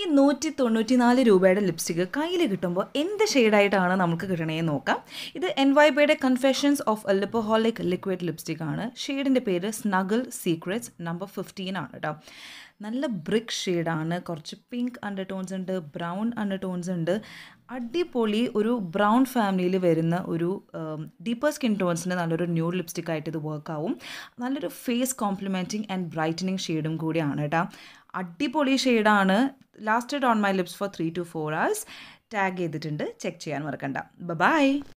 നൂറ്റി തൊണ്ണൂറ്റി നാല് രൂപയുടെ ലിപ്സ്റ്റിക്ക് കയ്യിൽ കിട്ടുമ്പോൾ എന്ത് ഷെയ്ഡായിട്ടാണ് നമുക്ക് കിട്ടണേന്ന് നോക്കാം ഇത് എൻ വൈ ബിയുടെ confessions of a lipoholic liquid lipstick ആണ് ഷെയ്ഡിൻ്റെ പേര് സ്നഗിൾ സീക്രറ്റ്സ് നമ്പർ ഫിഫ്റ്റീൻ ആണ് കേട്ടോ നല്ല ബ്രിക്ക് ഷെയ്ഡാണ് കുറച്ച് പിങ്ക് അണ്ടർ ടോൺസ് ഉണ്ട് ബ്രൗൺ അണ്ടർ ടോൺസ് ഉണ്ട് അടിപൊളി ഒരു ബ്രൗൺ ഫാമിലിയിൽ വരുന്ന ഒരു ഡീപ്പർ സ്കിൻ ടോൺസിന് നല്ലൊരു ന്യൂ ലിപ്സ്റ്റിക് ആയിട്ട് ഇത് വർക്ക് ആവും നല്ലൊരു ഫേസ് കോംപ്ലിമെൻറ്റിങ് ആൻഡ് ബ്രൈറ്റനിങ് ഷെയ്ഡും കൂടിയാണ് കേട്ടോ അടിപൊളി ഷെയ്ഡാണ് lasted on my lips for three to four hours tag ചെയ്തിട്ടുണ്ട് ചെക്ക് ചെയ്യാൻ മറക്കണ്ട ബൈ